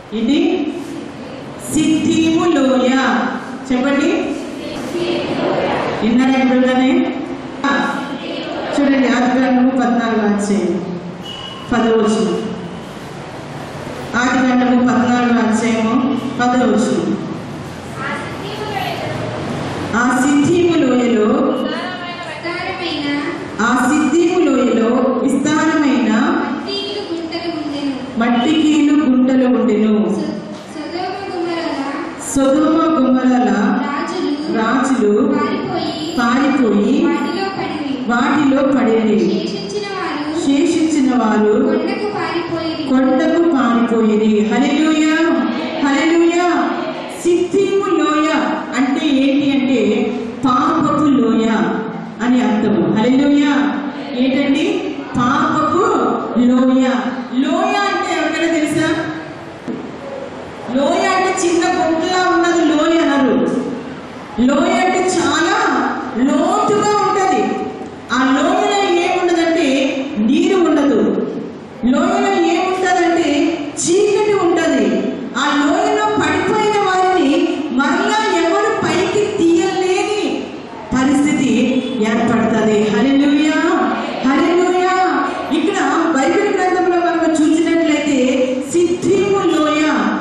ఇది సిద్ధిము లోయ చెప్పండి విన్నారా ఎప్పుడుగానే చూడండి ఆదికాండము పద్నాలుగు అధ్యాయం పదవచ్చు ఆదికాండము పద్నాలుగు అధ్యాయము పదవచ్చు ఆ సిద్ధిము లోయలో విస్తారమైన ఆ సిద్ధిము లోయలో విస్తారమైన మట్టిలు గుంటలు ఉండెను. మట్టికీలు గుంటలు ఉండెను సొ- సొదొమ గుమరల సొదొమ గుమ్మల రాజులు రాజులు పారిపోయి పారిపోయి వాటిలో పడిరి. వాటిలో పడేది శేషించిన వారు శేషించిన వారు కొండకు పారిపోయిరి. కొండకు పారిపోయేది హల్లెలూయా హల్లెలూయా సిద్ధిము లోయ అంటే ఏంటి అంటే పాపపు లోయ అని అర్థము హల్లెలూయా ఏంటండి పాపపు లోయ లోయ అంటే ఎవరికైనా తెలుసా లోయ అంటే చిన్న గుంటలా ఉన్నది లోయ అనరు లోయ అంటే చాలా లోతుగా ఉంటది ఆ లోయలో ఏముండదంటే నీరు ఉండదు లోయలో ఏముంటదంటే చీకటి ఉంటది ఆ లోయలో పడిపోయిన వారిని మరలా ఎవరు పైకి తీయలేని పరిస్థితి ఏర్పడుతుంది హల్లెలూయా హల్లెలూయా ఇక్కడ బైబిల్ గ్రంథంలో మనం చూసినట్లయితే సిద్ధిము లోయ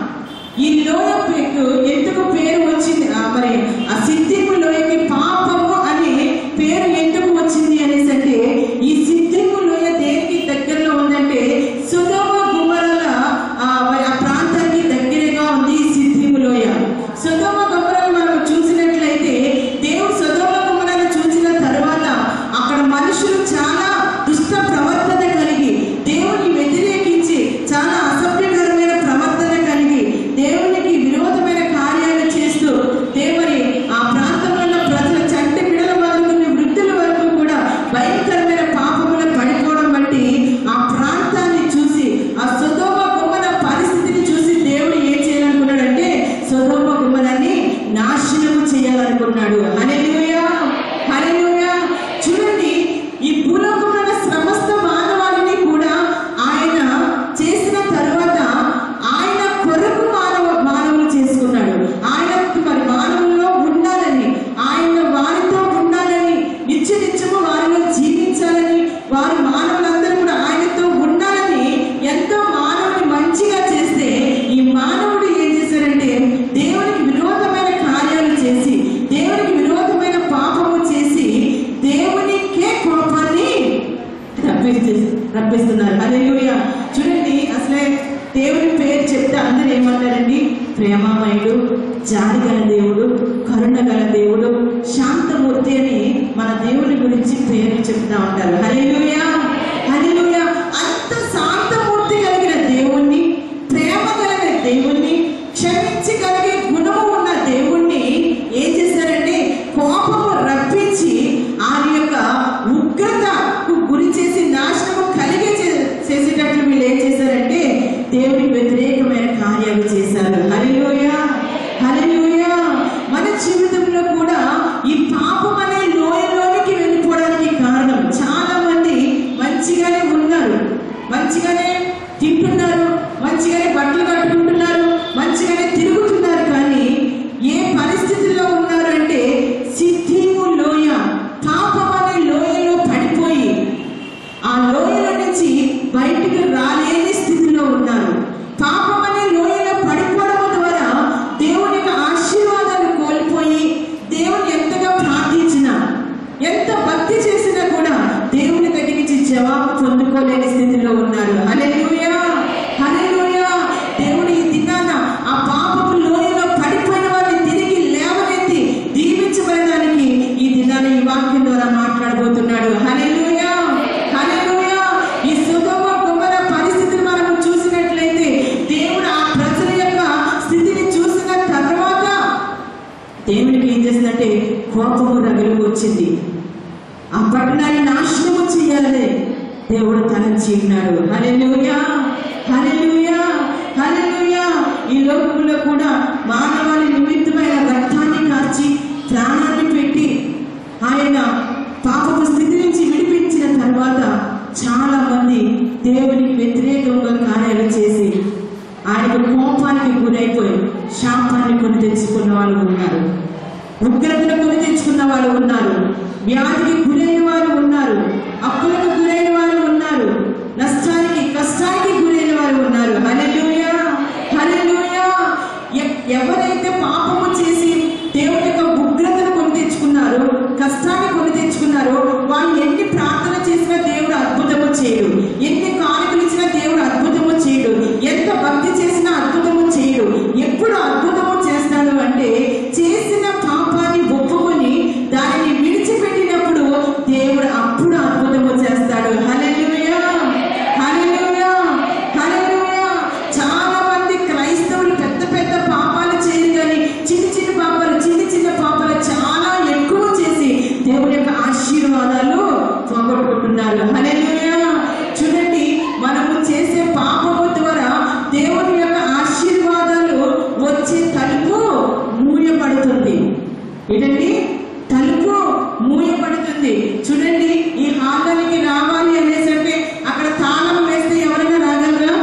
ఈ లోయ పేరు ఎందుకు పేరు వచ్చింది ఆ మరి ఆ సిద్ధిము లోయకి పాపము అనే పేరు ఎందుకు వచ్చింది అనేసి అంటే ఈ సిద్ధిము లోయ దేనికి దగ్గరలో ఉందంటే సుగమ గుమరల ఆ మరి ఆ ప్రాంతానికి దగ్గరగా ఉంది ఈ సిద్ధిము లోయ సుగమ గుమరలు మనం చూసినట్లయితే దేవుడు సుగమ గుమరను చూసిన తర్వాత అక్కడ మనుషులు చాలా దుష్ట ప్రవర్తన కలిగి దేవుని వ్యతిరేకించి చాలా అసభ్యకరమైన ప్రవర్తన కలిగి దేవునికి విరోధమైన కార్యాలు చేస్తూ దేవుని ఆ ప్రాంతంలో ఉన్న ప్రజల చంటి పిల్లల వరకు వృద్ధుల వరకు కూడా భయంకరమైన పాపములు పడిపోవడం బట్టి ఆ ప్రాంతాన్ని చూసి ఆ సుధోమ గుమ్మన పరిస్థితిని చూసి దేవుడు ఏం చేయాలనుకున్నాడంటే సుధోమ గుమ్మనాన్ని నాశనము చేయాలనుకున్నాడు హల్లెలూయా హల్లెలూయా చూడండి ఈ భూలోకంలో ఉన్న సమస్త మానవాళిని కూడా ఆయన చేసిన తర్వాత ఆయన కొరకు మానవ మానవులు చేసుకున్నాడు ఆయన మరి మానవుల్లో ఉండాలని ఆయన వారితో ఉండాలని నిత్య నిత్యము వారిలో జీవించాలని వారి మానవులందరూ కూడా ఆయనతో ఉండాలని ఎంతో మానవుని మంచిగా చేస్తే ఈ మానవుడు ఏం చేశారంటే దేవునికి విరోధమైన కార్యాలు చేసి దేవునికి విరోధమైన పాపము చేసి దేవునికే కోపాన్ని రప్పిస్తు రప్పిస్తున్నారు హల్లెలూయా చూడండి అసలే దేవుని పేరు చెప్తే అందరూ ఏమంటారండి ప్రేమామయుడు జాలి గల దేవుడు కరుణ గల దేవుడు శాంతమూర్తి అని మన దేవుని గురించి పేరు చెప్తా ఉంటారు హల్లెలూయా హల్లెలూయా అంత శాంతమూర్తి కలిగిన దేవుణ్ణి ప్రేమ కలిగిన దేవుణ్ణి క్షమించగలిగే గుణము ఉన్న దేవుణ్ణి ఏం చేశారంటే కోపము రప్పించి ఆయన యొక్క ఉగ్రతకు గురి చేసి నాశనము కలిగే చే- చేసేటట్లు వీళ్ళు ఏం చేశారంటే దేవునికి వ్యతిరేకమైన కార్యాలు చేశారు హల్లెలూయా హల్లెలూయా మన జీవితంలో కూడా ఈ పాపం అనే లోయలోనికి వెళ్ళిపోవడానికి కారణం చాలా మంది మంచిగానే ఉన్నారు మంచిగానే తింటున్నారు మంచిగానే బట్టలు కట్టుకుంటున్నారు మంచిగానే తిరుగుతున్నారు కానీ ఏ పరిస్థితుల్లో ఉన్నారు అంటే సిద్ధిము లోయ పాపం అనే లోయలో పడిపోయి ఆ లోయల నుంచి బయటికి రాలేని స్థితిలో ఉన్నారు పాపం అనే లోయలో పడిపోవడం ద్వారా దేవుని యొక్క ఆశీర్వాదాలు కోల్పోయి దేవుని ఎంతగా ప్రార్థించినా ఎంత భక్తి చేసినా కూడా దేవుని దగ్గర నుంచి జవాబు పొందుకోలేని స్థితిలో ఉన్నారు హల్లెలూయా హల్లెలూయా దేవుడు ఈ దినాన ఆ పాపపు లోయలో పడిపోయిన వారిని తిరిగి లేవనెత్తి దీవించబడడానికి ఈ దినాన ఈ వాక్యం ద్వారా మాట్లాడబోతున్నాడు హల్లెలూయా హల్లెలూయా ఈ సుగమ కుమర పరిస్థితిని మనం చూసినట్లయితే దేవుడు ఆ ప్రజల యొక్క స్థితిని చూసిన తర్వాత దేవునికి ఏం చేసిందంటే కోపము రగులు వచ్చింది ఆ పట్టణాన్ని నాశనము చేయాలని దేవుడు తలంచి ఉన్నాడు హల్లెలూయా హల్లెలూయా హల్లెలూయా ఈ లోకంలో కూడా మానవాళి నిమిత్తమైన రక్తాన్ని కార్చి ప్రాణాన్ని పెట్టి ఆయన పాపపు స్థితి నుంచి విడిపించిన తర్వాత చాలా మంది దేవునికి వ్యతిరేకంగా కార్యాలు చేసి ఆయనకు కోపానికి గురైపోయి శాపాన్ని కొని తెచ్చుకున్న వాళ్ళు ఉన్నారు ఉగ్రతను కొని తెచ్చుకున్న వాళ్ళు ఉన్నారు వ్యాధికి గురైన వారు ఉన్నారు అప్పులకు గురైన వారు ఉన్నారు నష్టానికి కష్టానికి గురైన వారు ఉన్నారు హల్లెలూయా హల్లెలూయా ఎ- ఎవరైతే పాపము చేసి దేవుని యొక్క ఉగ్రతను కొని తెచ్చుకున్నారో కష్టాన్ని కొని తెచ్చుకున్నారో వాళ్ళు ఎన్ని ప్రార్థన చేసినా దేవుడు అద్భుతము చేయడు ఎన్ని కానుకలు ఇచ్చినా దేవుడు అద్భుతము చేయడు ఎంత భక్తి చేసినా అద్భుతము చేయడు ఎప్పుడు అద్భుతము చేస్తాడు అంటే చేసిన పాపాన్ని ఒప్పుకొని దానిని విడిచిపెట్టినప్పుడు దేవుడు అప్పుడు అద్భుతము చేస్తాడు హల్లెలూయా హల్లెలూయా హల్లెలూయా చాలా మంది క్రైస్తవులు పెద్ద పెద్ద పాపాలు చేయరు కానీ చిన్న చిన్న పాపాలు చిన్న చిన్న పాపాలు చాలా ఎక్కువ చేసి దేవుని యొక్క ఆశీర్వాదాలు పోగొట్టుకుంటున్నారు హల్లెలూయా చూడండి మనము చేసే పాపము ద్వారా దేవుని యొక్క ఆశీర్వాదాలు వచ్చే తలుపు మూయబడుతుంది ఏంటండి తలుపు మూయబడుతుంది చూడండి ఈ హాల్లోనికి రావాలి అనేసరికి అక్కడ తాళం వేస్తే ఎవరైనా రాగలరా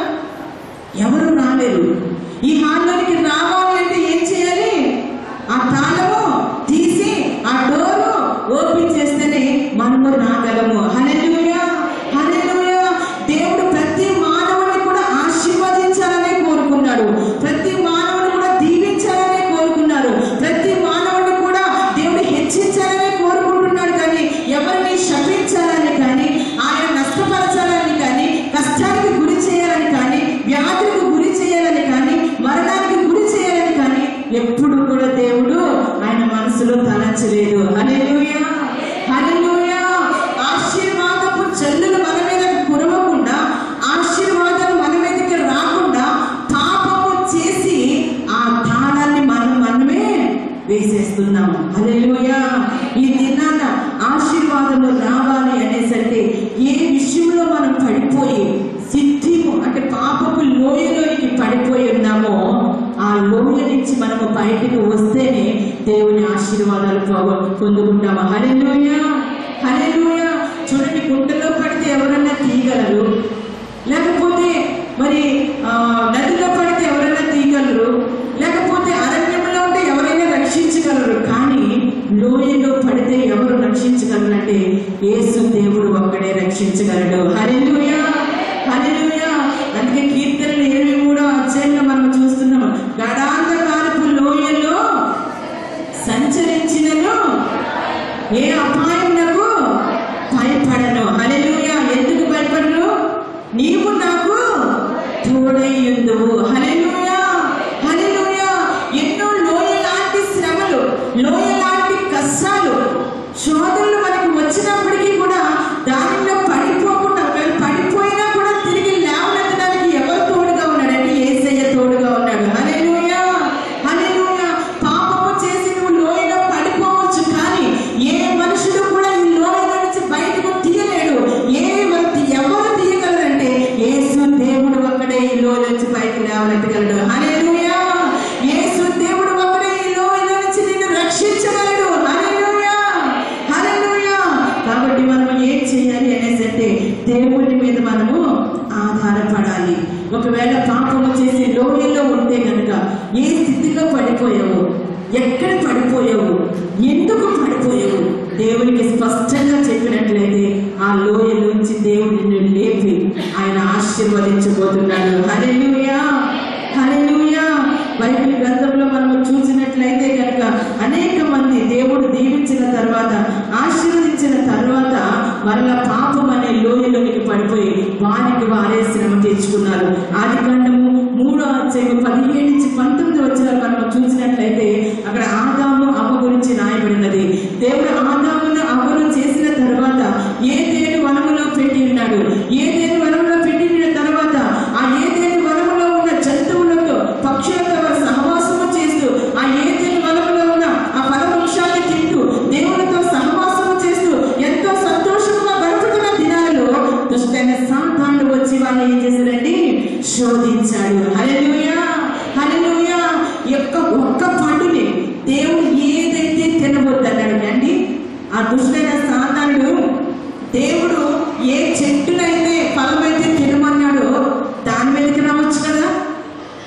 ఎవరు రాలేరు ఈ హాల్లోనికి రావాలి అంటే ఏం చేయాలి ఆ తాళము తీసి ఆ డోరు ఓపెన్ చేస్తేనే మనము రాగలము హల్లెలూయా హల్లెలూయా దేవుడు ప్రతి మానవుని కూడా ఆశీర్వదించాలని కోరుకున్నాడు ప్రతి మానవుని కూడా దీవించాలని కోరుకున్నాడు ప్రతి మానవుని కూడా దేవుడు హెచ్చించాలని కోరుకుంటున్నాడు కానీ ఎవరిని శపించాలని కానీ ఆయన నష్టపరచాలని కానీ కష్టానికి గురి చేయాలని కానీ వ్యాధులకు గురి చేయాలని కానీ మరణానికి గురి చేయాలని కానీ ఎప్పుడు కూడా దేవుడు ఆయన మనసులో తలంచలేదు హల్లెలూయా హల్లెలూయా ఆశీర్వాదపు చెల్లులు మన మీద కురవకుండా ఆశీర్వాదం మన మీదకి రాకుండా పాపము చేసి ఆ తాళాన్ని మనం మనమే వేసేస్తున్నాము హల్లెలూయా ఈ దినాన ఆశీర్వాదము రావాలి అనేసరికి ఏ విషయంలో మనం పడిపోయి సిద్ధిము అంటే పాపపు లోయలోనికి పడిపోయి ఉన్నామో ఆ లోయ నుంచి మనము బయటికి వస్తేనే దేవుని ఆశీర్వాదాలు పొగ- పొందుకుంటాము హల్లెలూయా హల్లెలూయా చూడండి గుంటలో పడితే ఎవరన్నా తీయగలరు లేకపోతే మరి ఆ, నదిలో పడితే ఎవరైనా తీయగలరు లేకపోతే అరణ్యంలో ఉంటే ఎవరైనా రక్షించగలరు కానీ లోయలో పడితే ఎవరు రక్షించగలరంటే యేసు దేవుడు ఒక్కడే రక్షించగలడు హల్లెలూయా హల్లెలూయా అందుకే కీర్తనలు ఇరవై మూడో అధ్యాయంలో మనం చూస్తున్నాం గడాంధకారపు లోయలో సంచరించినను ఏ అపాయమునకు భయపడను హల్లెలూయా ఎందుకు భయపడను నీవు నాకు తోడై ఉందువు హల్లెలూయా హల్లెలూయా ఎన్నో లోయ లాంటి శ్రమలు లోయ లాంటి కష్టాలు శోధనలు మనకు వచ్చినప్పటికీ కూడా దానిలో పడిపోకుండా ఒకవేళ పడిపోయినా కూడా తిరిగి లేవనెత్తడానికి ఎవరు తోడుగా ఉన్నాడంటే ఏసయ్య తోడుగా ఉన్నాడు హల్లెలూయా హల్లెలూయా పాపము చేసి నువ్వు లోయలో పడిపోవచ్చు కానీ ఏ మనుషుడు కూడా ఈ లోయలో నుంచి బయటకు తీయలేడు ఏ వ్యక్తి ఎవరు తీయగలరంటే యేసు దేవుడు ఒక్కడే ఈ లోయ నుంచి బయటకు లేవనెత్తగలడు హల్లెలూయా యేసు దేవుడు ఒక్కడే ఈ లోయలో నుంచి నిన్ను రక్షించగలడు హల్లెలూయా హల్లెలూయా కాబట్టి మనం ఏం చేయాలి అనేసి అంటే దేవుని మీద మనము ఆధారపడాలి ఒకవేళ పాపము చేసి లోయలో ఉంటే కనుక ఏ స్థితిలో పడిపోయావు ఎక్కడ పడిపోయావు ఎందుకు పడిపోయావు దేవునికి స్పష్టంగా చెప్పినట్లయితే ఆ లోయ నుంచి దేవుడు నిన్ను లేపి ఆయన ఆశీర్వదించబోతున్నాడు హల్లెలూయా హల్లెలూయా బైబిల్ గ్రంథంలో మనము చూసినట్లయితే కనుక అనేక మంది దేవుడు దీవించిన తర్వాత ఆశీర్వదించిన తర్వాత మరలా పాపం అనే లోయలోనికి పడిపోయి వారికి వారే శ్రమ తెచ్చుకున్నారు ఆది కాండము మూడో అధ్యాయం పదిహేడు నుంచి పంతొమ్మిది వచ్చిన మనం చూసినట్లయితే అక్కడ ఆదాము అమ్మ గురించి రాయబడినది దేవుడు ఆదామును అమ్మను చేసిన తర్వాత ఏ తేను వనములో పెట్టి ఉన్నాడు ఏ తేను వనములో పెట్టిన తర్వాత ఆ ఏ తేను వనములో ఉన్న జంతువులతో పక్షులతో వారు సహవాసము చేస్తూ ఆ ఏ తేను వనములో ఉన్న ఆ ఫల వృక్షాన్ని తింటూ దేవునితో సహవాసము చేస్తూ ఎంతో సంతోషంగా గడుపుతున్న దినాలలో దుష్టైన సాతానుడు వచ్చి వాళ్ళు ఏం చేశారండి శోధించాడు హల్లెలూయా హల్లెలూయా యొక్క ఒక్క పండుని దేవుడు ఏదైతే తినబోతున్నాడు అండి ఆ దుష్టైన సాతానుడు దేవుడు ఏ చెట్టునైతే ఫలమైతే తినమన్నాడో దాని మీదకి రావచ్చు కదా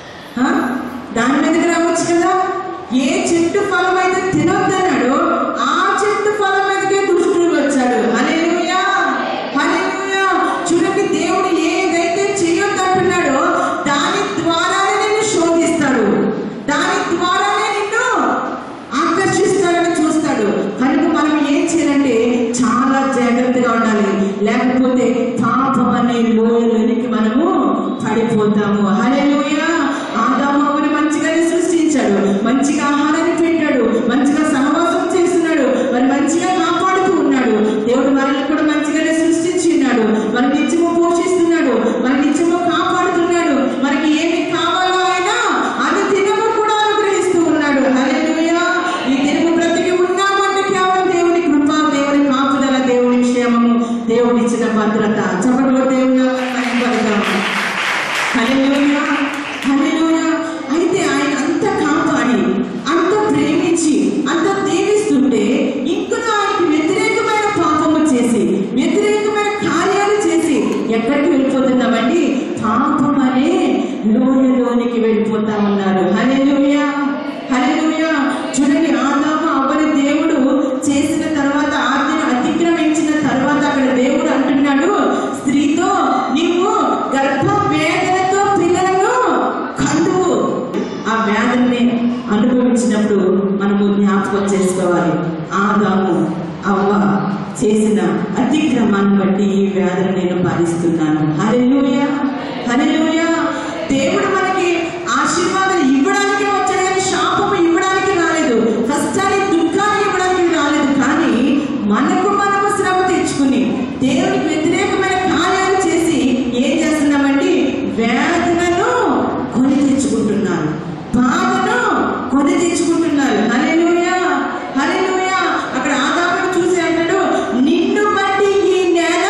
లేకపోతే పాపం అనే లోయలోనికి మనము పడిపోతాము హల్లెలూయా ఆదాము అవ్వని మంచిగానే సృష్టించాడు మంచిగా ఆహారాన్ని పెట్టాడు మంచిగా సహవాసం చేస్తున్నాడు మరి మంచిగా కాపాడుతూ ఉన్నాడు దేవుడు మనల్ని కూడా మంచిగానే సృష్టించి ఉన్నాడు మన నిత్యము పోషిస్తున్నాడు మన నిత్యము కాపాడుతున్నాడు మనకి ఏమి కావాలో ఆయన అది దినము కూడా అనుగ్రహిస్తూ ఉన్నాడు హల్లెలూయా ఈ దినము బ్రతికి ఉన్నామంటే కేవలం దేవుని కృప దేవుని కాపుదల దేవుని క్షేమము దేవుడిచ్చిన భద్రత చెప్పట్లో దేవుని పడతాము హల్లెలూయా హల్లెలూయా అయితే ఆయన అంత కాపాడి అంత ప్రేమించి అంత దీవిస్తుంటే ఇంకనూ ఆయనకి వ్యతిరేకమైన పాపము చేసి వ్యతిరేకమైన కార్యాలు చేసి ఎక్కడికి వెళ్ళిపోతున్నామండి పాపం అనే లోయలోనికి వెళ్ళిపోతా ఉన్నారు హల్లెలూయా హల్లెలూయా చూడండి ఆదాము అవ్వని దేవుడు చేసిన తర్వాత ఆజ్ఞను అతిక్రమించిన తర్వాత అక్కడ దేవుడు అంటున్నాడు స్త్రీతో నీవు గర్భ వేదనతో పిల్లలను కందువు ఆ వేదనని అనుభవించినప్పుడు మనము జ్ఞాపకం చేసుకోవాలి ఆదాము అవ్వ చేసిన అతిక్రమాన్ని బట్టి ఈ వేదన నేను భరిస్తున్నాను హల్లెలూయా హల్లెలూయా దేవుడు మనకి ఆశీర్వాదం ఇవ్వడానికి వచ్చాడు కానీ శాపం ఇవ్వడానికి రాలేదు కష్టాన్ని దుఃఖాన్ని ఇవ్వడానికి రాలేదు కానీ మనకు మనము శ్రమ తెచ్చుకుని దేవునికి వ్యతిరేకమైన కార్యాలు చేసి ఏం చేస్తున్నామండి వేదనను కొని తెచ్చుకుంటున్నారు బాధను కొని తెచ్చుకుంటున్నారు హల్లెలూయా హల్లెలూయా అక్కడ ఆదామును చూసి అంటాడు నిన్ను బట్టి ఈ నేల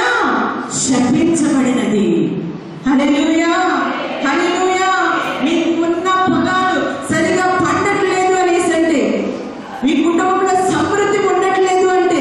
శపించబడినది హల్లెలూయా హల్లెలూయా మీకున్న పొలాలు సరిగా పండట్లేదు అనేసి అంటే మీ కుటుంబంలో సమృద్ధి ఉండట్లేదు అంటే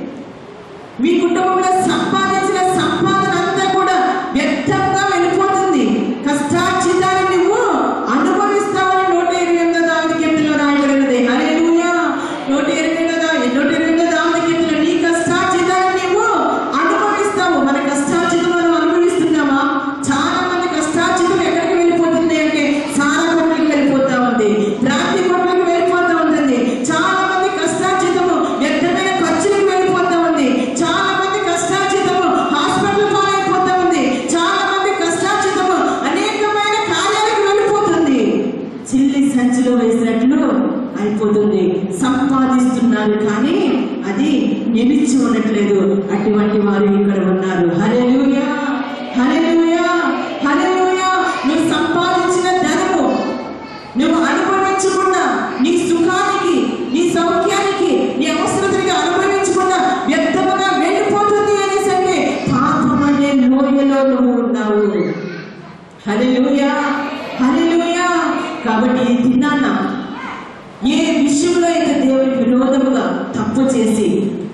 మీ కుటుంబంలో సంపాదించిన సంపాదన అంతా కూడా వ్యర్థంగా వెళ్ళిపోతుంది కష్టార్జితాన్ని నువ్వు అనుభవిస్తావని నూట ఇరవై ఎనిమిదో దావతి కీర్తనలో రాయబడినది హల్లెలూయా నూట ఇరవై ఎనిమిదో నూట ఇరవై ఎనిమిదో దావతి కీర్తనలో నీ కష్టార్జితాన్ని నువ్వు అనుభవిస్తావు మన కష్టార్జితం మనం అనుభవిస్తున్నామా చాలా మంది కష్టార్జితం ఎక్కడికి వెళ్ళిపోతుంది అంటే సారా కొట్లకి వెళ్ళిపోతా ఉంది రాత్రి కొట్లకి వెళ్ళిపోతా ఉంటుంది చాలా మంది కష్టార్జితము వ్యర్థమైన ఖర్చులకు వెళ్ళిపోతా ఉంది చాలా మంది కష్టార్జితము హాస్పిటల్ పాలైపోతా ఉంది చాలా మంది కష్టార్జితము అనేకమైన కార్యాలకు వెళ్ళిపోతుంది చిల్లి సంచిలో వేసినట్లు అయిపోతుంది సంపాదిస్తున్నారు కానీ అది నిలిచి ఉండట్లేదు అటువంటి వారు ఇక్కడ ఉన్నారు హల్లెలూయా హల్లెలూయా హల్లెలూయా నువ్వు సంపాదించిన ధనము నువ్వు అనుభవించకుండా నీ సుఖానికి నీ సౌఖ్యానికి నీ అవసరతకి అనుభవించకుండా వ్యర్థముగా వెళ్ళిపోతుంది అనేసి అంటే పాపం అనే లోయలో నువ్వు ఉన్నావు హల్లెలూయా హల్లెలూయా కాబట్టి ఈ దినాన ఏ విషయంలో అయితే దేవునికి విరోధముగా తప్పు చేసి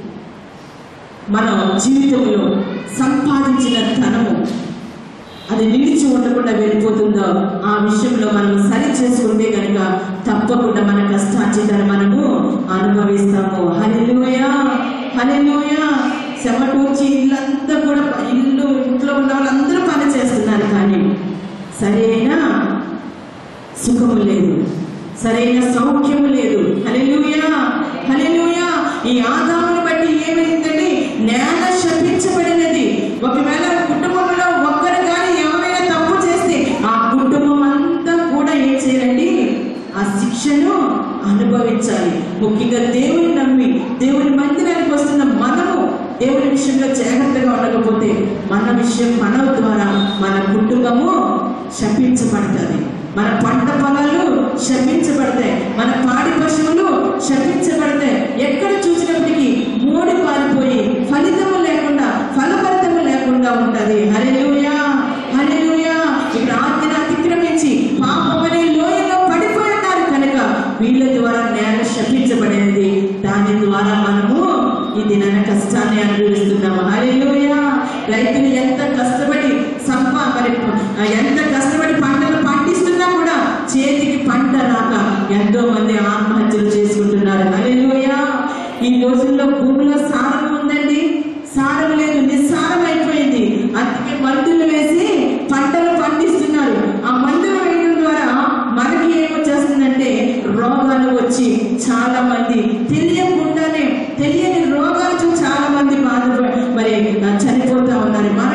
మన జీవితంలో సంపాదించిన ధనము అది నిలిచి ఉండకుండా వెళ్ళిపోతుందో ఆ విషయంలో మనం సరి చేసుకుంటే కనుక తప్పకుండా మన కష్టార్జితాన్ని మనము అనుభవిస్తాము హల్లెలూయా హల్లెలూయా చెమటూర్చి ఇల్లంతా కూడా ఇల్లు ఇంట్లో ఉన్న వాళ్ళందరూ పని చేస్తున్నారు కానీ సరైన సుఖము లేదు సరైన సౌఖ్యము లేదు హల్లెలూయా హల్లెలూయా ఈ ఆదాముని బట్టి ఏమైందండి నేల శపించబడినది ఒకవేళ కుటుంబంలో ఒక్కరు కానీ ఎవరైనా తప్పు చేస్తే ఆ కుటుంబం అంతా కూడా ఏం చేయాలండి ఆ శిక్షను అనుభవించాలి ముఖ్యంగా దేవుని నమ్మి దేవుని మందిరానికి వస్తున్న మనము దేవుని విషయంలో జాగ్రత్తగా ఉండకపోతే మన విషయం మన ద్వారా మన కుటుంబము శపించబడుతుంది మన పంట పొలాలు శపించబడతాయి మన పాడి పశువులు శపించబడతాయి ఎక్కడ చూసినప్పటికీ మోడి పారిపోయి ఫలితము లేకుండా ఫలభరితము లేకుండా ఉంటది హల్లెలూయా హల్లెలూయా ఇక్కడ ఆజ్ఞను అతిక్రమించి పాపమనే లోయలో పడిపోయి ఉన్నారు కనుక వీళ్ళ ద్వారా నేల శపించబడింది దాని ద్వారా మనము ఇది నన్న కష్టాన్ని అనుభవిస్తున్నాము హల్లెలూయా రైతులు ఎంత కష్టపడి సంపా మరి ఆ, ఎంత కష్టపడి పంటలు పండిస్తున్నా కూడా చేతికి పంట రాక ఎంతో మంది ఆత్మహత్యలు చేసుకుంటున్నారు హల్లెలూయా ఈ రోజుల్లో భూమిలో సారం ఉందండి సారం లేదు నిస్సారం అయిపోయింది అందుకే మందులు వేసి పంటలు పండిస్తున్నారు ఆ మందులు వేయడం ద్వారా మనకి ఏమొచ్చేస్తుందంటే రోగాలు వచ్చి చాలా మంది తెలియకుండానే తెలియని రోగాలు చాలా మంది బాధ మరి చనిపోతా ఉన్నారు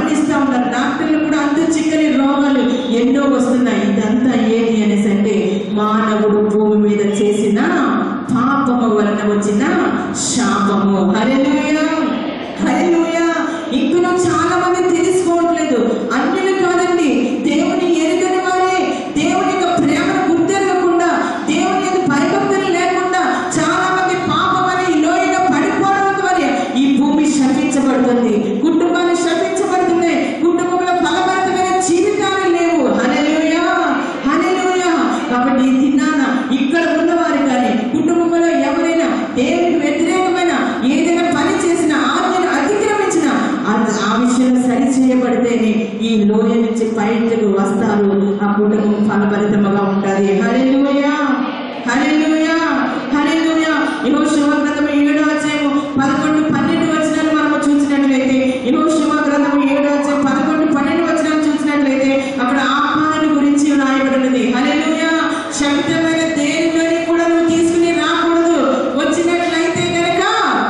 ఈ లోయ నుంచి బయటకు వస్తారు ఆ కుటుంబం ఫలభరితముగా ఉంటది హల్లెలూయా హల్లెలూయా హల్లెలూయా యెహోషువ గ్రంథం ఏడో అధ్యాయము పదకొండు పన్నెండు వచనాలు మనము చూసినట్లయితే యెహోషువ గ్రంథం ఏడో అధ్యాయం పదకొండు పన్నెండు వచనాలు చూసినట్లయితే అక్కడ ఆహారం గురించి రాయబడినది హల్లెలూయా శబ్దమైన దేనిలోని కూడా నువ్వు తీసుకుని రాకూడదు వచ్చినట్లయితే కనుక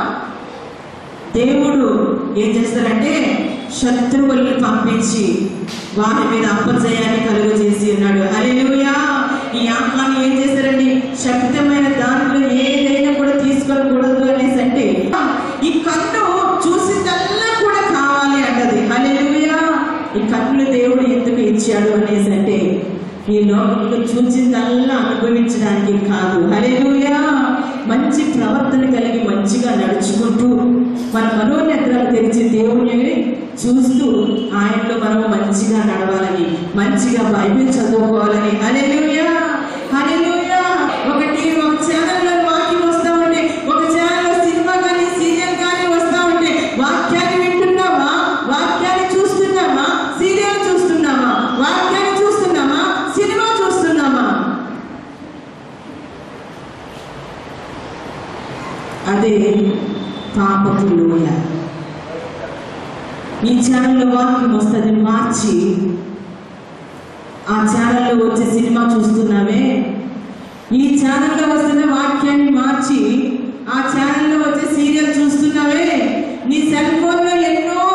దేవుడు ఏం చేస్తారంటే శత్రువుల్ని పంపించి వారి మీద అప్పజయాన్ని కలుగు చేసి ఉన్నాడు హల్లెలూయా ఈ ఆత్మని ఏం చేస్తారండి శక్తమైన దాంట్లో ఏదైనా కూడా తీసుకోకూడదు అనేసి అంటే ఈ కన్ను చూసిందల్లా కూడా కావాలి అంటది హల్లెలూయా ఈ కన్నులు దేవుడు ఎందుకు ఇచ్చాడు అనేసి అంటే ఈ లోకంలో చూసిందల్లా అనుభవించడానికి కాదు హల్లెలూయా మంచి ప్రవర్తన కలిగి మంచిగా నడుచుకుంటూ మన మనోనేత్రాలు తెరిచి దేవుని చూస్తూ ఆయనలో మనం మంచిగా నడవాలని మంచిగా బైబిల్ చదువుకోవాలని హల్లెలూయా హల్లెలూయా ఒకటి ఒక ఛానల్లో వాక్యం వస్తా ఉంటే ఒక ఛానల్లో సినిమా కానీ సీరియల్ కానీ వస్తా ఉంటే వాక్యాన్ని వింటున్నావా వాక్యాన్ని చూస్తున్నావా సీరియల్ చూస్తున్నావా వాక్యాన్ని చూస్తున్నావా సినిమా చూస్తున్నావా అదే పాపపు లోయ ఈ ఛానల్లో వాక్యం వస్తుంది మార్చి ఆ ఛానల్లో వచ్చే సినిమా చూస్తున్నావే ఈ ఛానల్లో వస్తున్న వాక్యాన్ని మార్చి ఆ ఛానల్లో వచ్చే సీరియల్ చూస్తున్నావే నీ సెల్ ఫోన్లో ఎన్నో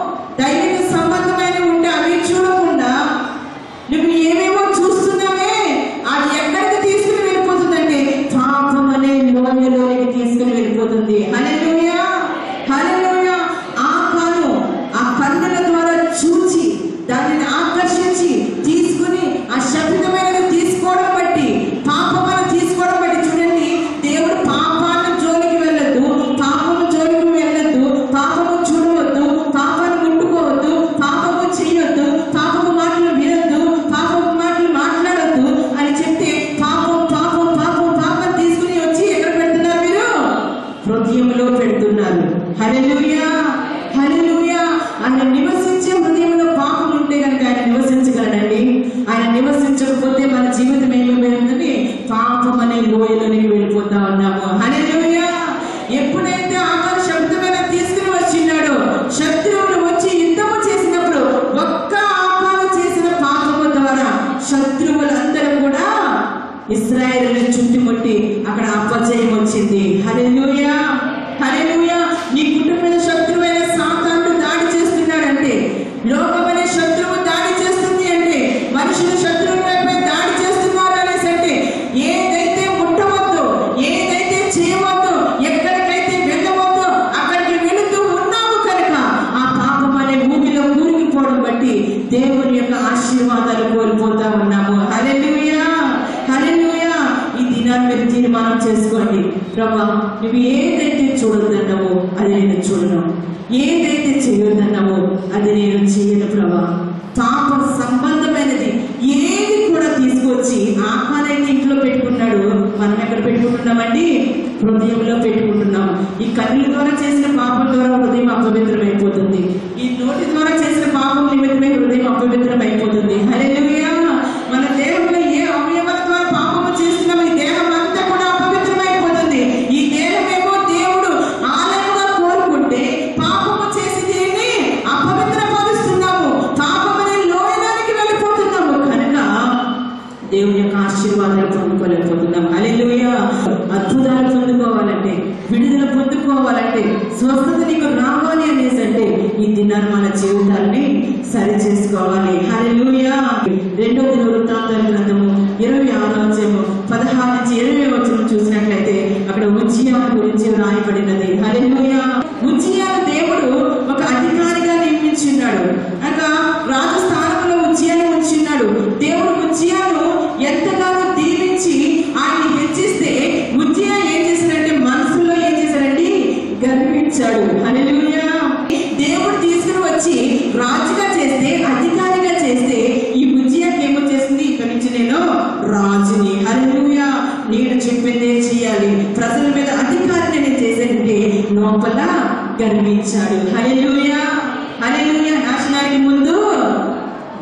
దైవిక సంబంధమైన ఉంటే అవి చూడకుండా నువ్వు ఏమేమో చూస్తున్నావే అది ఎక్కడికి తీసుకుని వెళ్ళిపోతుందంటే పాపం అనే లోయలోనికి తీసుకుని వెళ్ళిపోతుంది హల్లెలూయా హల్లెలూయా ఆ కన్ను ఆ కన్నుల ద్వారా చూచి దానిని ఆకర్షించి తీసుకుని ఆ శబ్దమైనది తీసుకోవడం బట్టి పాపమని తీసుకోవడం బట్టి చూడండి దేవుడు పాపాన్ని జోలికి వెళ్ళొద్దు పాపము జోలికి వెళ్ళొద్దు పాపము చూడవద్దు పాపాన్ని ముట్టుకోవద్దు పాపము చేయొద్దు పాపము మాటలు వినొద్దు పాపము మాటలు మాట్లాడొద్దు అని చెప్తే పాపం పాపం పాపం పాపం తీసుకుని వచ్చి ఎక్కడ పెడుతున్నారు మీరు హృదయంలో పెడుతున్నారు హల్లెలూయా హల్లెలూయా ఆయన నివసించే హృదయంలో పాపం ఉంటే కనుక ఆయన నివసించగలడండి ఆయన నివసించకపోతే మన జీవితం ఏమైపోయిందని పాపం అనే లోయలోనికి వెళ్ళిపోతా ఉన్నాము హల్లెలూయా ఎప్పుడైతే ఆకార శబ్దమైన తీసుకుని వచ్చినాడో శత్రువులు వచ్చి యుద్ధము చేసినప్పుడు ఒక్క ఆకారం చేసిన పాపము ద్వారా శత్రువులందరూ కూడా ఇస్రాయేల్ చుట్టుముట్టి అక్కడ అపజయం వచ్చింది హల్లెలూయా హల్లెలూయా నీ కుటుంబ శత్రువైన సాతానుడు దాడి చేస్తున్నాడంటే లోకమనే శత్రువు దాడి చేస్తుంది అంటే మనుషులు శత్రువులపై దాడి చేస్తున్నారు అనేసి అంటే ఏదైతే ముట్టవద్దు ఏదైతే చేయవద్దు ఎక్కడికైతే వెళ్ళవద్దు అక్కడికి వెళుతూ ఉన్నాము కనుక ఆ పాపం అనే భూమిలో కూరుకుపోవడం బట్టి దేవుని యొక్క ఆశీర్వాదాలు కోల్పోతా ఉన్నాము హల్లెలూయా హల్లెలూయా ఈ దినాన్ని మీరు తీర్మానం చేసుకోండి ప్రభా నువ్వు ఏదైతే చూడొద్దన్నావో అది నేను చూడను ఏదైతే చేయొద్దన్నావో అది నేను చేయను ప్రభా పాప సంబంధమైనది ఏది కూడా తీసుకొచ్చి ఆహారాన్ని ఇంట్లో పెట్టుకున్నాడు మనం ఎక్కడ పెట్టుకుంటున్నామండి హృదయంలో పెట్టుకుంటున్నాం ఈ కన్నుల ద్వారా చేసిన పాపం ద్వారా హృదయం అపవిత్రమైపోతుంది ఈ నోటి ద్వారా చేసిన పాపం నిమిత్తమే హృదయం అపవిత్రమైపోతుంది హల్లెలూయా మన దేహంలో ఏ అవయవాల ద్వారా పాపము చేస్తున్నాం ఈ దేహం అంతా కూడా అపవిత్రమైపోతుంది ఈ దేహమేమో దేవుడు ఆలయంగా కోరుకుంటే పాపము చేసి దీన్ని అపవిత్రపరుస్తున్నాము పాపమనే లోయడానికి వెళ్ళిపోతున్నాము కనుక దేవుని యొక్క ఆశీర్వాదాలు పొందుకోలేకపోతున్నాం హల్లెలూయా అద్భుతాలు పొందుకోవాలంటే విడుదల పొందుకోవాలంటే స్వస్థత నీకు రావాలి అనేసి అంటే ఈ దినాన్ని మన జీవితాన్ని సరి చేసుకోవాలి హల్లెలూయా రెండో దిన వృత్తాంతాల గ్రంథము ఇరవై ఆరో అధ్యాయము పదహారు నుంచి ఇరవై వచ్చిన చూసినట్లయితే అక్కడ ఉజ్జియా గురించి రాయబడినది హల్లెలూయా ఉజ్జియా దేవుడు ఒక అధికారిగా నియమించున్నాడు అనగా రాజు స్థానంలో ఉజ్జియాను ఉంచున్నాడు దేవుడు ఉజ్జియాను ఎంతగానో దీవించి ఆయన హెచ్చిస్తే ఉజ్జియా ఏం చేశాడంటే మనసులో ఏం చేశాడండి గర్వించాడు హల్లెలూయా దేవుడు తీసుకుని వచ్చి రాజుగా చేస్తే అధికారిగా చేస్తే ఈ ఉజ్జియాకి ఏమో చేసింది ఇక్కడి నుంచి నేను రాజుని హల్లెలూయా నేను చెప్పిందే చేయాలి ప్రజల మీద అధికారిని నేను చేసేటంటే లోపల గర్వించాడు హల్లెలూయా హల్లెలూయా నాశనానికి ముందు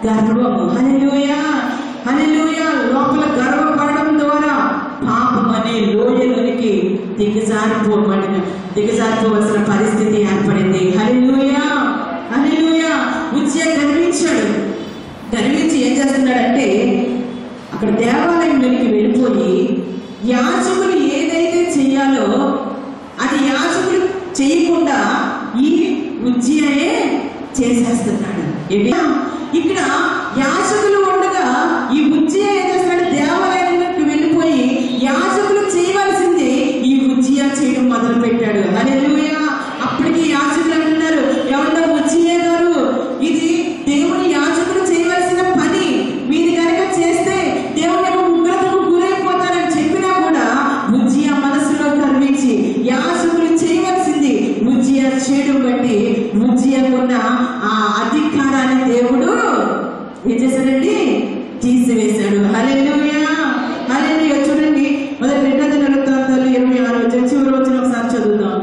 గర్వము హల్లెలూయా హల్లెలూయా లోపల గర్వపడడం ద్వారా పాపం అనే లోయలోనికి దిగజారిపోబడిన దిగజారిపోవలసిన పరిస్థితి ఏర్పడింది హల్లెలూయా హల్లెలూయా ఉజ్జయ గర్వించాడు గర్వించి ఏం చేస్తున్నాడంటే అక్కడ దేవాలయంలోనికి వెళ్ళిపోయి యాజకులు ఏదైతే చెయ్యాలో అది యాజకులు చేయకుండా ఈ ఉజ్జయే చేసేస్తున్నాడు ఏంటి? ఇక్కడ యాజకులు ఉండగా ఈ ఉజ్జయ ఏం చేస్తున్నాడు దేవాలయంలోకి వెళ్ళిపోయి యాజకులు చేయవలసింది ఈ ఉజ్జయ చేయడం మొదలు పెట్టాడు హల్లెలూయా అప్పటికి యాజకులు అంటున్నారు ఎవరన్నా ఉజ్జయ గారు ఇది దేవుని యాజకులు చేయవలసిన పని మీరు కనుక చేస్తే దేవుని యొక్క ఉగ్రతకు గురైపోతారని చెప్పినా కూడా ఉజ్జయ మనసులో కర్మించి యాజకులు చేయవలసింది ఉజ్జయ చేయడం బట్టి ఉజ్జయకున్న ఆ అధికారాన్ని దేవుడు ఏం చేశాడండి తీసివేశాడు హల్లెలూయా హల్లెలూయా చూడండి మొదటి రెండో దినవృత్తాంతాలు ఇరవై ఆరు వచ్చి చివరి వచ్చిన ఒకసారి చదువుదాం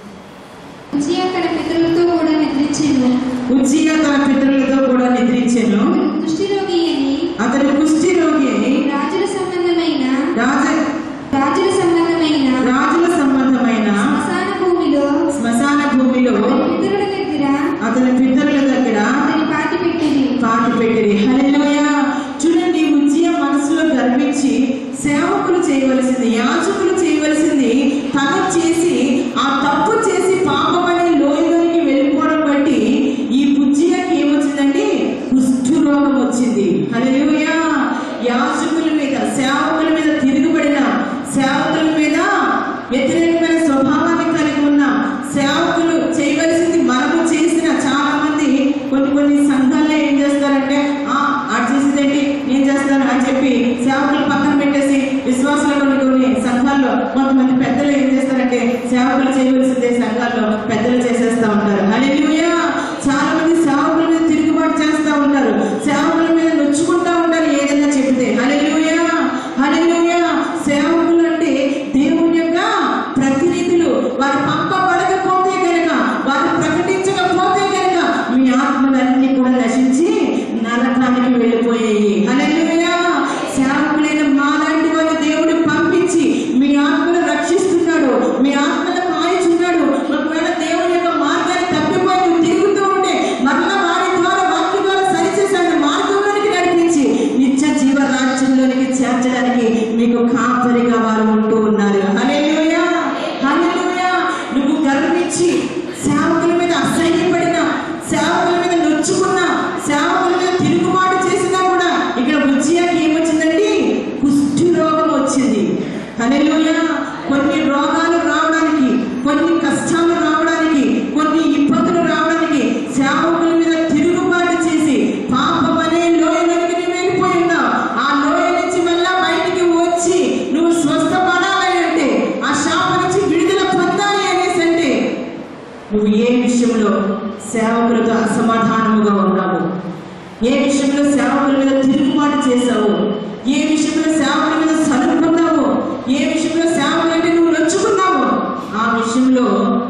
ఉజ్జియా తన పితరులతో కూడా నిద్రించెను ఉజ్జియా తన పితరులతో కూడా నిద్రించాను కుష్ఠరోగి అని అతని కుష్టి రోగి అని రాజుల సంబంధమైన రాజ రాజుల సంబంధమైన రాజుల సంబంధమైన శ్మశాన భూమిలో శ్మశాన భూమిలో అతని పితరుల దగ్గర అతని పితరుల దగ్గర అతని పాతి పెట్టింది పాటు పెట్టిరి హల్లెలూయా చూడండి ఉజ్జియ మనసులో గర్వించి సేవకులు చేయవలసింది యాజకులు చేయవలసింది తను చేసి ఆ తప్పు చేసి పాపమనే లోయలోనికి వెళ్ళిపోవడం బట్టి ఈ ఉజ్జియకి ఏమొచ్చిందండి కుష్ఠు రోగం వచ్చింది హల్లెలూయా యాజకుల మీద సేవకుల మీద తిరుగుబడిన సేవకుల మీద వ్యతిరేకమైన స్వభావాన్ని కలిగి ఉన్న సేవకులు చేయవలసింది మనము చేసిన చాలా మంది కొన్ని కొన్ని సంఘాల్లో ఏం చేస్తారంటే ఆ అది చేసేదేంటి నేను చేస్తాను అని చెప్పి సేవకులు పక్కన పెట్టేసి విశ్వాసులు కొన్ని కొన్ని సంఘాల్లో కొంతమంది పెద్దలు ఏం చేస్తారంటే సేవకులు చేయవలసిందే సంఘాల్లో పెద్దలు చేసేస్తా ఉంటారు హల్లెలూయా చాలా మంది సేవకుల మీద తిరుగుబాటు చేస్తా ఉంటారు సేవకుల మీద నొచ్చుకుంటా ఉంటారు ఏదైనా చెబితే హల్లెలూయా హల్లెలూయా సేవకులు అంటే దేవుని యొక్క ప్రతినిధులు వారు పంపబడకపోతే కనుక వారు ప్రకటించకపోతే కనుక మీ ఆత్మలన్నీ కూడా నశించి నరకానికి వెళ్ళిపోయాయి హల్లెలూయా సేవకులైన మాలాంటి వాళ్ళు దేవుడు పంపించి మీ ఆత్మను రక్షిస్తున్నాడు మీ ఆత్మను కాయచున్నాడు ఒకవేళ దేవుని యొక్క మార్గాన్ని తప్పిపోయి నువ్వు తిరుగుతూ ఉంటే మరలా వారి ద్వారా వాక్యం ద్వారా సరిచేసాడు మార్గంలోనికి నడిపించి నిత్య జీవ రాజ్యంలోనికి చేర్చడానికి మీకు కాపరిగా వారు ఉంటూ ఉన్నారు హల్లెలూయా హల్లెలూయా నువ్వు గర్వించి సేవకుల మీద అసహ్యపడిన సేవకుల మీద నొచ్చుకున్న సేవకుల మీద తిరుగుబాటు చేసినా కూడా ఇక్కడ ఉజ్జయాకి ఏమొచ్చిందండి కుష్ఠి రోగం వచ్చింది హల్లెలూయా కొన్ని రోగాలు రావడానికి కొన్ని కష్టాలు రావడానికి కొన్ని ఇబ్బందులు రావడానికి సేవకుల మీద తిరుగుబాటు చేసి పాపం అనే లోయలోకి నువ్వు వెళ్ళిపోయి ఉన్నావు ఆ లోయ నుంచి మళ్ళా బయటికి వచ్చి నువ్వు స్వస్థపడాలి అంటే ఆ శాప నుంచి విడుదల పొందాలి అనేసి అంటే నువ్వు ఏ విషయంలో సేవకులతో అసమాధానముగా ఉన్నావు ఏ విషయంలో సేవకుల మీద తిరుగుబాటు చేశావు ఏ విషయంలో సేవకుల మీద సనుక్కున్నావు ఏ విషయంలో సేవకులంటే నువ్వు నొచ్చుకున్నావు ఆ విషయంలో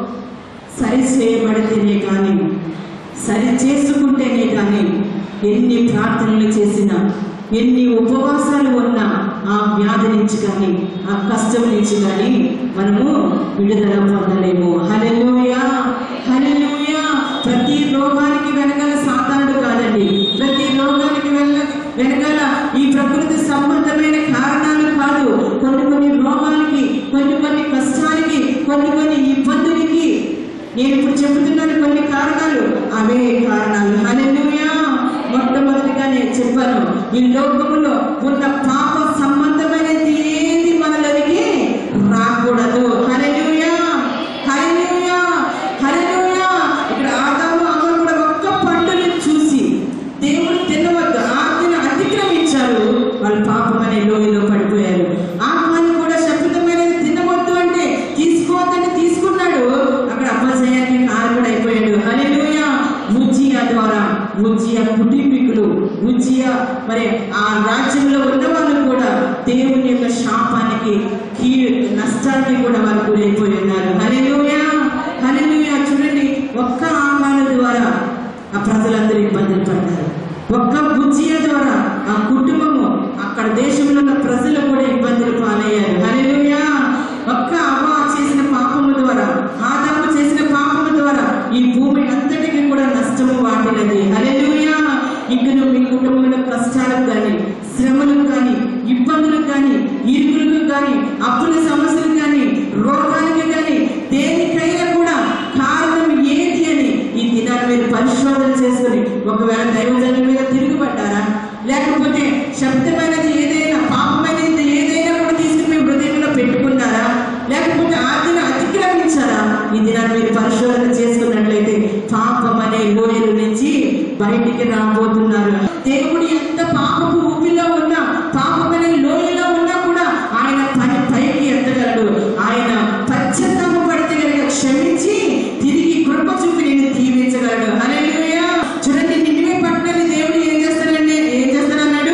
సరి చేయబడితేనే కానీ సరి చేసుకుంటేనే కానీ ఎన్ని ప్రార్థనలు చేసినా ఎన్ని ఉపవాసాలు ఉన్నా ఆ వ్యాధి నుంచి కానీ ఆ కష్టం నుంచి కానీ మనము విడుదల పొందలేము హల్లెలూయా హల్లెలూయా ప్రతి రోగానికి వెనకాల సాతానుడు కాదండి ప్రతి రోగానికి వెళ్ళ వెనకాల ఈ ప్రకృతి సంబంధమైన కారణాలు కాదు కొన్ని కొన్ని రోగాలకి కొన్ని కొన్ని కష్టానికి కొన్ని కొన్ని ఇబ్బందులకి నేను ఇప్పుడు చెబుతున్నాను కొన్ని కారణాలు అవే కారణాలు హల్లెలూయా మొట్టమొదటిగా నేను చెప్పాను ఈ లోకములో ఉన్న పాప సంబంధమైనది ఏది మనలోనికి రాకూడదు హల్లెలూయా హల్లెలూయా హల్లెలూయా ఇక్కడ ఆదాము అవ్వ కూడా ఒక్క పండుని చూసి దేవుడు తినవద్దు ఆజ్ఞను అతిక్రమించారు వాళ్ళు పాపం అనే లోయలో పడిపోయారు ఆత్మని కూడా శబ్దమైనది తినవద్దు అంటే తీసుకోవద్దని తీసుకున్నాడు అక్కడ అపజయానికి కారణమైపోయాడు హల్లెలూయా ఉజ్జియా ద్వారా ఉజ్జియా కుటుంబీకులు ఉజ్జియా మరి ఆ రాజ్యంలో ఉన్న వాళ్ళు కూడా దేవుని యొక్క శాపానికి కీడు నష్టానికి కూడా వారు గురైపోయి ఉన్నారు హల్లెలూయా హల్లెలూయా చూడండి ఒక్క ఆహ్వానం ద్వారా ఆ ప్రజలందరూ ఇబ్బందులు పడ్డారు ఒక్క బుజ్జియ ద్వారా ఆ కుటుంబము అక్కడ దేశంలో ఉన్న ప్రజలు కూడా ఇబ్బందులు పాలయ్యారు హల్లెలూయా ఒక్క అవ్వ చేసిన పాపము ద్వారా ఆదాము చేసిన పాపము ద్వారా ఈ భూమి అంతటికి కూడా నష్టము వాటిల్లది హల్లెలూయా ఇంకను మీ కుటుంబంలో కష్టాలకు కానీ శ్రమలకు కానీ ఇబ్బందులకు కానీ ఇరుకులకు కానీ అప్పుల సమస్యలకు కానీ రోగానికి కానీ దేనికైనా కూడా కారణం ఏంటి అని ఈ దినాన్ని మీరు పరిశోధన చేసుకుని ఒకవేళ దైవజనుల మీద తిరుగుబడ్డారా లేకపోతే శబ్దమైనది ఏదైనా పాపమైనది ఏదైనా కూడా తీసుకుని మీ హృదయంలో పెట్టుకున్నారా లేకపోతే ఆజ్ఞను అతిక్రమించారా ఈ దినాన్ని మీరు పరిశోధన చేసుకున్నట్లయితే పాపం అనే లోయల నుంచి బయటికి రాబోతున్నారు దేవుడు ఎంత పాపపు ఊపిలో ఉన్నా పాపమనే లోయలో ఉన్నా కూడా ఆయన పని పైకి ఎత్తగలడు ఆయన పశ్చాత్తాప పడితే కనుక క్షమించి తిరిగి కృప చూపి నేను దీవించగలడు హల్లెలూయా చూడండి నిన్నే పట్టణాన్ని దేవుడు ఏం చేస్తానండి ఏం చేస్తానన్నాడు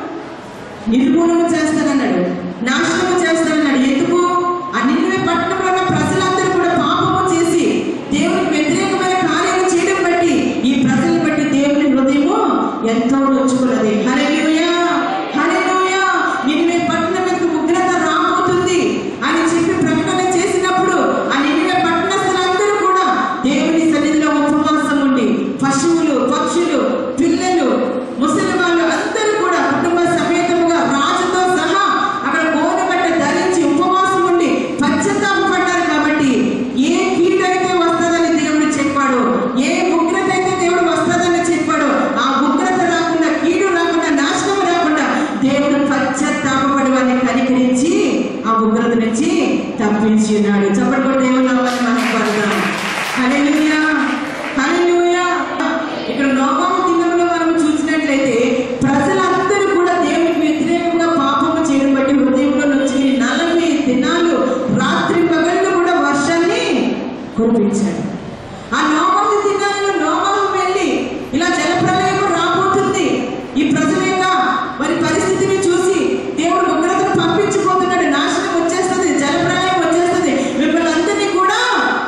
నిర్మూలన చేస్తానన్నాడు నాశనం చేస్తానన్నాడు ఎందుకు ఆ నిన్నే పట్టణంలో ఉన్న ప్రజలందరూ కూడా పాపము చేసి దేవునికి వ్యతిరేకమైన కార్యాలు చేయడం బట్టి ఈ ప్రజలను బట్టి దేవుని హృదయము ఎంతో నొచ్చుకున్నది హల్లెలూయా హల్లెలూయా నిన్నే పట్టణం మీద ఉగ్రత రాబోతుంది అని చెప్పి ప్రకటన చేసినప్పుడు ఆ నిన్నే పట్టణస్థులందరూ కూడా దేవుని సన్నిధిలో ఉపవాసం ఉండి పశువులు పక్షులు పిల్లలు ముసలి వాళ్ళు అందరూ కూడా కుటుంబ సమేతముగా రాజుతో సహా అక్కడ గోనె బట్ట ధరించి ఉపవాసం ఉండి పశ్చాత్తాపడ్డారు కాబట్టి ఏ కీడైతే వస్తుందని దేవుడు చెప్పాడు ఏ ఉగ్రత అయితే దేవుడు వస్తుందని చెప్పాడు ఆ ఉగ్రత రాకుండా కీడు రాకుండా నాశనం రాకుండా దేవుడు పశ్చాత్తాపడి వారిని కనికరించి ఆ ఉగ్రత నుంచి తప్పించి ఉన్నాడు చెప్పండి కూడా దేవుడు నామాన్ని మనం పడదాం హల్లెలూయా హల్లెలూయా ఇక్కడ నోవాహు దినంలో మనం చూసినట్లయితే ప్రజలందరూ కూడా దేవునికి వ్యతిరేకంగా పాపము చేయడం బట్టి హృదయంలో నుంచి నలభై దినాలు రాత్రి పగళ్ళు కూడా వర్షాన్ని కురిపించాడు ఆ నోవాహు దినాల్లో నోవాహు వెళ్ళి ఇలా జలప్రలయం రాబోతుంది ఈ ప్రజల యొక్క మరి పరిస్థితిని చూసి దేవుడు ఉగ్రతను పంపించిపోతున్నాడు నాశనం వచ్చేస్తుంది జలప్రలయం వచ్చేస్తుంది మిమ్మల్ని అందరినీ కూడా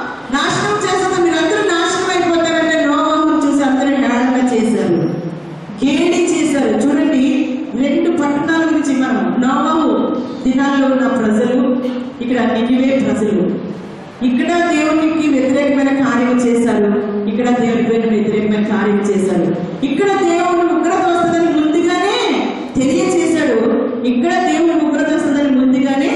నాశనం చేస్తుంది మీరందరూ నాశనం అయిపోతారంటే నోవాహును చూసి అందరూ హేళన చేశారు గేడి చేశారు చూడండి రెండు పట్టణాల గురించి మనం నోవాహు దినాల్లో ఉన్న ప్రజలు ఇక్కడ నినివే ప్రజలు ఇక్కడ దేవునికి వ్యతిరేకమైన కార్యం చేశారు ఇక్కడ దేవునికి వ్యతిరేకమైన కార్యం చేశారు ఇక్కడ దేవుడు ఉగ్రత వస్తుందని ముందుగానే తెలియచేశాడు ఇక్కడ దేవుడు ఉగ్రత వస్తుందని ముందుగానే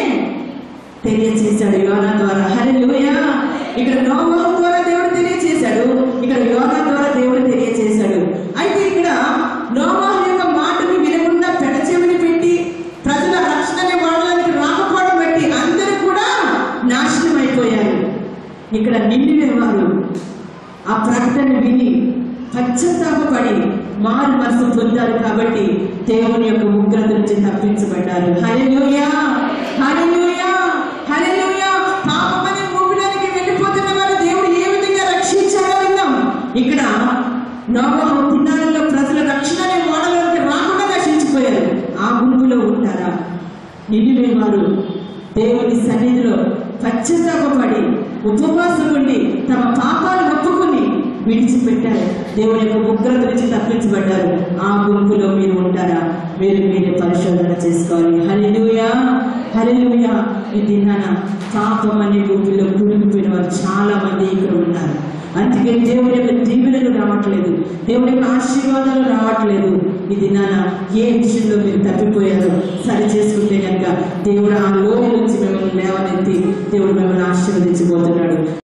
తెలియచేశాడు యోనా ద్వారా హల్లెలూయా ఇక్కడ నోవాహు ద్వారా దేవుడు తెలియచేశాడు ఇక్కడ యోనా ద్వారా దేవుడు తెలియచేశాడు అయితే ఇక్కడ నోవాహు యొక్క మాటను వినకుండా పెడచెవిని పెట్టి ప్రజల రక్షణని వాళ్ళకి రాకపోవడం బట్టి అందరూ కూడా నాశనం అయిపోయారు ఇక్కడ నిండిన వారు ఆ ప్రకటన విని పశ్చాత్తాపడి మారు మనసు పొందారు కాబట్టి దేవుని యొక్క ఉగ్రత నుంచి తప్పించబడ్డారు హల్లెలూయా హల్లెలూయా హల్లెలూయా పాపమనే ఊపిలోనికి వెళ్ళిపోతున్న వారు దేవుడు ఏ విధంగా రక్షించారో విన్నాం ఇక్కడ నోవాహు దినాలలో ప్రజల రక్షణ అనే ఓడలోకి రాకుండా నశించిపోయారు ఆ గుంపులో ఉంటారా నిండిన వారు దేవుని సన్నిధిలో పశ్చాత్తాపడి ఉపవాసం ఉండి తమ పాపాలు ఒప్పుకుని విడిచిపెట్టారు దేవుని యొక్క ఉగ్రత నుంచి తప్పించబడ్డారు ఆ గుంపులో మీరు ఉంటారా మీరు మీరే పరిశోధన చేసుకోవాలి హల్లెలూయా హల్లెలూయా ఈ దినాన పాపం అనే గుంపులో కూలిపోయిన వారు చాలా మంది ఇక్కడ ఉన్నారు అందుకే దేవుని యొక్క దీవెనలు రావట్లేదు దేవుని యొక్క ఆశీర్వాదాలు రావట్లేదు ఈ దినాన ఏ విషయంలో మీరు తప్పిపోయారో సరి చేసుకుంటే కనుక దేవుడు ఆ లోయ నుంచి మిమ్మల్ని లేవనెత్తి దేవుడు మిమ్మల్ని ఆశీర్వదించబోతున్నాడు